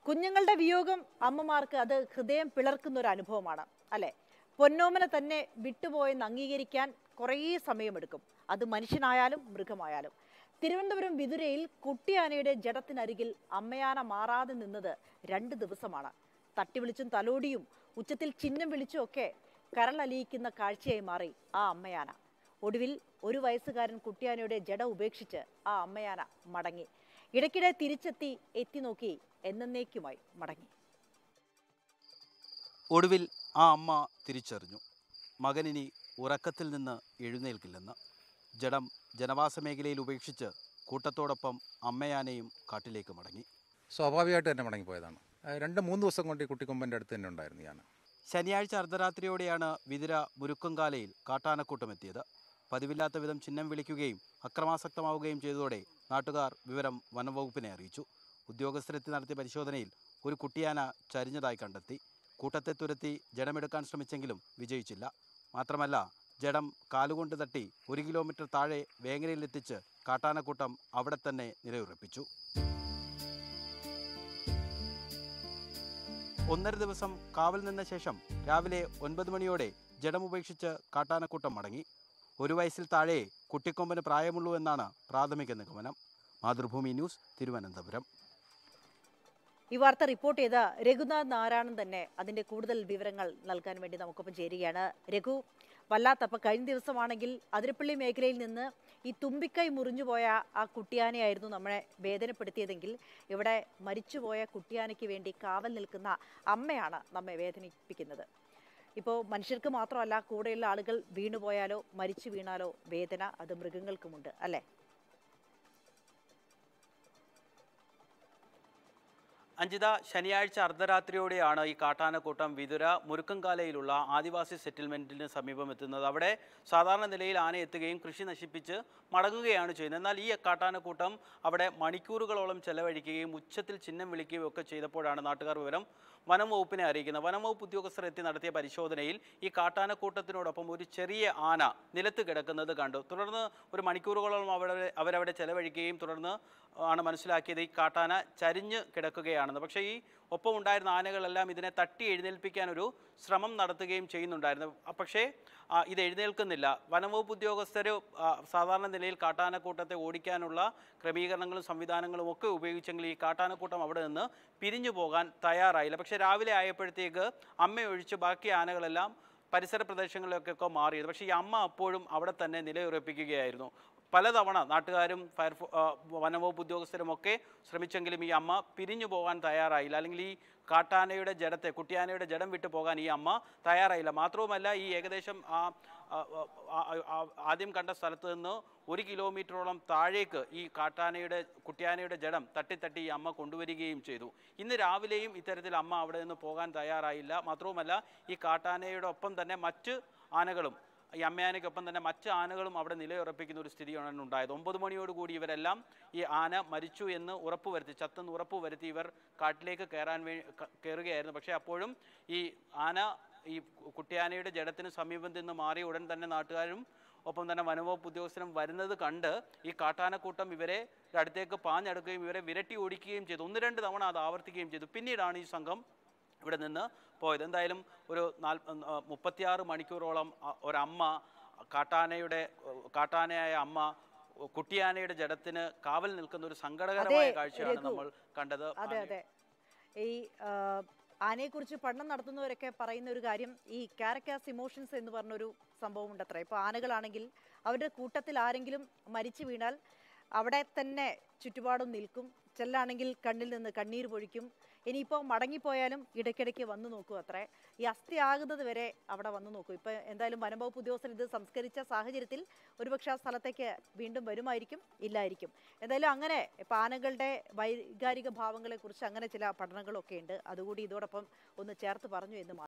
കുഞ്ഞുങ്ങളുടെ വിയോഗം അമ്മമാർക്ക് അത് ഹൃദയം പിളർക്കുന്ന ഒരു അനുഭവമാണ് അല്ലെ പൊന്നോമനെ തന്നെ വിട്ടുപോയെന്ന് അംഗീകരിക്കാൻ കുറേ സമയമെടുക്കും അത് മനുഷ്യനായാലും മൃഗമായാലും തിരുവനന്തപുരം വിതുരയിൽ കുട്ടിയാനയുടെ ജഡത്തിനരികിൽ അമ്മയാന മാറാതെ നിന്നത് രണ്ട് ദിവസമാണ് തട്ടി വിളിച്ചും തലോടിയും ഉച്ചത്തിൽ ചിഹ്നം വിളിച്ചും ഒക്കെ കരളലിയിക്കുന്ന കാഴ്ചയായി മാറി ആ അമ്മയാന ഒടുവിൽ ഒരു വയസ്സുകാരൻ കുട്ടിയാനയുടെ ജഡ ഉപേക്ഷിച്ച് ആ അമ്മയാന മടങ്ങി ഇടയ്ക്കിടെ തിരിച്ചെത്തി എത്തി നോക്കി എന്നേക്കുമായി മടങ്ങി ഒടുവിൽ ആ അമ്മ തിരിച്ചറിഞ്ഞു മകനിനി ഉറക്കത്തിൽ നിന്ന് എഴുന്നേൽക്കില്ലെന്ന് ജഡം ജനവാസ മേഖലയിൽ ഉപേക്ഷിച്ച് കൂട്ടത്തോടൊപ്പം അമ്മയാനയും കാട്ടിലേക്ക് മടങ്ങി സ്വാഭാവികമായിട്ട് തന്നെ മടങ്ങിപ്പോയതാണ് ആ, രണ്ട് മൂന്ന് ദിവസം കൊണ്ട് ഈ കുട്ടിക്കൊമ്പൻ്റെ അടുത്ത് തന്നെ ഉണ്ടായിരുന്നു ഞാൻ ശനിയാഴ്ച അർദ്ധരാത്രിയോടെയാണ് വിതിര മുരുക്കുംകാലയിൽ കാട്ടാനക്കൂട്ടം എത്തിയത് പതിവില്ലാത്ത വിധം ചിഹ്നം വിളിക്കുകയും അക്രമാസക്തമാവുകയും ചെയ്തതോടെ നാട്ടുകാർ വിവരം വനംവകുപ്പിനെ അറിയിച്ചു ഉദ്യോഗസ്ഥരെത്തി നടത്തിയ പരിശോധനയിൽ ഒരു കുട്ടിയാന ചരിഞ്ഞതായി കണ്ടെത്തി കൂട്ടത്തെ തുരത്തി ജഡമെടുക്കാൻ ശ്രമിച്ചെങ്കിലും വിജയിച്ചില്ല മാത്രമല്ല ജഡം കാലുകൊണ്ട് തട്ടി ഒരു കിലോമീറ്റർ താഴെ വേങ്ങരയിലെത്തിച്ച് കാട്ടാനക്കൂട്ടം അവിടെ തന്നെ നിലയുറപ്പിച്ചു ഒന്നര ദിവസം കാവൽ നിന്ന ശേഷം രാവിലെ ഒൻപത് മണിയോടെ ജഡമുപേക്ഷിച്ച് കാട്ടാനക്കൂട്ടം മടങ്ങി ഒരു വയസ്സിൽ താഴെ കുട്ടിക്കൊമ്പന് പ്രായമുള്ളൂ എന്നാണ് പ്രാഥമിക നിഗമനം മാതൃഭൂമി ന്യൂസ് തിരുവനന്തപുരം ഈ വാർത്ത റിപ്പോർട്ട് ചെയ്ത രഘുനാഥ് നാരായണൻ തന്നെ അതിന്റെ കൂടുതൽ വിവരങ്ങൾ നൽകാൻ വേണ്ടി നമുക്കൊപ്പം ചേരുകയാണ് രഘു വല്ലാത്ത അപ്പൊ കഴിഞ്ഞ ദിവസമാണെങ്കിൽ അതിരപ്പള്ളി മേഖലയിൽ നിന്ന് ഈ തുമ്പിക്കൈ മുറിഞ്ഞുപോയ ആ കുട്ടിയാനയായിരുന്നു നമ്മളെ വേദനപ്പെടുത്തിയതെങ്കിൽ ഇവിടെ മരിച്ചുപോയ കുട്ടിയാനയ്ക്ക് വേണ്ടി കാവൽ നിൽക്കുന്ന അമ്മയാണ് നമ്മെ വേദനിപ്പിക്കുന്നത് ഇപ്പോൾ മനുഷ്യർക്ക് മാത്രമല്ല കൂടെയുള്ള ആളുകൾ വീണുപോയാലോ മരിച്ചു വീണാലോ വേദന അത് മൃഗങ്ങൾക്കുമുണ്ട് അല്ലേ അഞ്ജിത ശനിയാഴ്ച അർദ്ധരാത്രിയോടെയാണ് ഈ കാട്ടാനക്കൂട്ടം വിതുര മുരുക്കൻകാലയിലുള്ള ആദിവാസി സെറ്റിൽമെന്റിന് സമീപം എത്തുന്നത് അവിടെ സാധാരണ നിലയിൽ ആന എത്തുകയും കൃഷി നശിപ്പിച്ച് മടങ്ങുകയാണ് ചെയ്യുന്നത് എന്നാൽ ഈ കാട്ടാനക്കൂട്ടം അവിടെ മണിക്കൂറുകളോളം ചെലവഴിക്കുകയും ഉച്ചത്തിൽ ചിഹ്നം വിളിക്കുകയും ഒക്കെ ചെയ്തപ്പോഴാണ് നാട്ടുകാർ വിവരം വനം വകുപ്പിനെ അറിയിക്കുന്നത് വനം വകുപ്പ് ഉദ്യോഗസ്ഥർ എത്തി നടത്തിയ പരിശോധനയിൽ ഈ കാട്ടാനക്കൂട്ടത്തിനോടൊപ്പം ഒരു ചെറിയ ആന നിലത്ത് കിടക്കുന്നത് കണ്ടു തുടർന്ന് ഒരു മണിക്കൂറുകളോളം അവിടെ അവരവിടെ ചെലവഴിക്കുകയും തുടർന്ന് ആണ് മനസ്സിലാക്കിയത് ഈ കാട്ടാന ചരിഞ്ഞ് കിടക്കുകയാണെന്ന് പക്ഷേ ഈ ഒപ്പം ഉണ്ടായിരുന്ന ആനകളെല്ലാം ഇതിനെ തട്ടി എഴുന്നേൽപ്പിക്കാൻ ഒരു ശ്രമം നടത്തുകയും ചെയ്യുന്നുണ്ടായിരുന്നു അ- പക്ഷേ ആ, ഇത് എഴുന്നേൽക്കുന്നില്ല വനംവകുപ്പ് ഉദ്യോഗസ്ഥർ സാധാരണ നിലയിൽ കാട്ടാനക്കൂട്ടത്തെ ഓടിക്കാനുള്ള ക്രമീകരണങ്ങളും സംവിധാനങ്ങളും ഒക്കെ ഉപയോഗിച്ചെങ്കിൽ ഈ കാട്ടാനക്കൂട്ടം അവിടെ നിന്ന് പിരിഞ്ഞു പോകാൻ തയ്യാറായില്ല പക്ഷേ രാവിലെ ആയപ്പോഴത്തേക്ക് അമ്മയൊഴിച്ച് ബാക്കി ആനകളെല്ലാം പരിസര പ്രദേശങ്ങളിലൊക്കെ മാറിയത് പക്ഷേ ഈ അമ്മ അപ്പോഴും അവിടെ തന്നെ നിലയുറപ്പിക്കുകയായിരുന്നു പലതവണ നാട്ടുകാരും ഫയർഫോ ആ, വനംവകുപ്പ് ഉദ്യോഗസ്ഥരും ഒക്കെ ശ്രമിച്ചെങ്കിലും ഈ അമ്മ പിരിഞ്ഞു പോകാൻ തയ്യാറായില്ല അല്ലെങ്കിൽ ഈ കാട്ടാനയുടെ ജഡത്തെ കുട്ടിയാനയുടെ ജഡം വിട്ടു പോകാൻ ഈ അമ്മ തയ്യാറായില്ല മാത്രവുമല്ല ഈ ഏകദേശം ആ ആ, ആ, ആ, ആദ്യം കണ്ട സ്ഥലത്ത് നിന്ന് ഒരു കിലോമീറ്ററോളം താഴേക്ക് ഈ കാട്ടാനയുടെ കുട്ടിയാനയുടെ ജഡം തട്ടി തട്ടി ഈ അമ്മ കൊണ്ടുവരികയും ചെയ്തു ഇന്ന് രാവിലെയും ഇത്തരത്തിൽ അമ്മ അവിടെ നിന്ന് പോകാൻ തയ്യാറായില്ല മാത്രവുമല്ല ഈ കാട്ടാനയുടെ ഒപ്പം തന്നെ മറ്റ് ആനകളും ഈ അമ്മയാനയ്ക്കൊപ്പം തന്നെ മറ്റ് ആനകളും അവിടെ നിലയുറപ്പിക്കുന്ന ഒരു സ്ഥിതിയാണ് ഉണ്ടായത് ഒമ്പത് മണിയോടുകൂടി ഇവരെല്ലാം ഈ ആന മരിച്ചു എന്ന് ഉറപ്പുവരുത്തി ചത്തെന്ന് ഉറപ്പുവരുത്തി ഇവർ കാട്ടിലേക്ക് കയറാൻ വേ ക- കയറുകയായിരുന്നു പക്ഷേ അപ്പോഴും ഈ ആന ഈ കുട്ടിയാനയുടെ ജഡത്തിന് സമീപത്ത് നിന്ന് മാറിയ ഉടൻ തന്നെ നാട്ടുകാരും ഒപ്പം തന്നെ വനവകുപ്പ് ഉദ്യോഗസ്ഥരും വരുന്നത് കണ്ട് ഈ കാട്ടാനക്കൂട്ടം ഇവരെ അടുത്തേക്ക് പാഞ്ഞെടുക്കുകയും ഇവരെ വിരട്ടി ഓടിക്കുകയും ചെയ്തു ഒന്ന് രണ്ട് തവണ അത് ആവർത്തിക്കുകയും ചെയ്തു പിന്നീടാണ് ഈ സംഘം ഇവിടെ നിന്ന് പോയത് എന്തായാലും ഒരു നാൽ മുപ്പത്തിയാറ് മണിക്കൂറോളം അ- ഒരമ്മ കാട്ടാനയുടെ ഏഹ്, കാട്ടാനയായ അമ്മ കുട്ടിയാനയുടെ ജഡത്തിന് കാവൽ നിൽക്കുന്ന ഒരു സങ്കടകരമായ അതെ, കാഴ്ചയാണ് രഘു. നമ്മൾ കണ്ടത് അതെ ആന- അതെ ഈ ആനയെക്കുറിച്ച് പഠനം നടത്തുന്നവരൊക്കെ പറയുന്ന ഒരു കാര്യം ഈ കാരക്കാസ് ഇമോഷൻസ് എന്ന് പറഞ്ഞൊരു സംഭവം ഉണ്ടത്രേ ഇപ്പോൾ ആനകളാണെങ്കിൽ അവരുടെ കൂട്ടത്തിൽ ആരെങ്കിലും മരിച്ചു വീണാൽ അവിടെ തന്നെ ചുറ്റുപാടും നിൽക്കും ചെല്ലാണെങ്കിൽ കണ്ണിൽ നിന്ന് കണ്ണീർ പൊഴിക്കും ഇനിയിപ്പോൾ മടങ്ങിപ്പോയാലും ഇടയ്ക്കിടയ്ക്ക് വന്നു നോക്കും അത്രേ ഈ അസ്ഥി ആകുന്നത് വരെ അവിടെ വന്നു നോക്കും ഇപ്പോൾ എന്തായാലും വനംവകുപ്പ് ഉദ്യോഗസ്ഥർ ഇത് സംസ്കരിച്ച സാഹചര്യത്തിൽ ഒരുപക്ഷെ ആ സ്ഥലത്തേക്ക് വീണ്ടും വരുമായിരിക്കും ഇല്ലായിരിക്കും എന്തായാലും അങ്ങനെ ഇപ്പം ആനകളുടെ വൈകാരിക ഭാവങ്ങളെക്കുറിച്ച് അങ്ങനെ ചില പഠനങ്ങളൊക്കെ ഉണ്ട് അതുകൂടി ഇതോടൊപ്പം ഒന്ന് ചേർത്ത് പറഞ്ഞു എന്ന് മാത്രം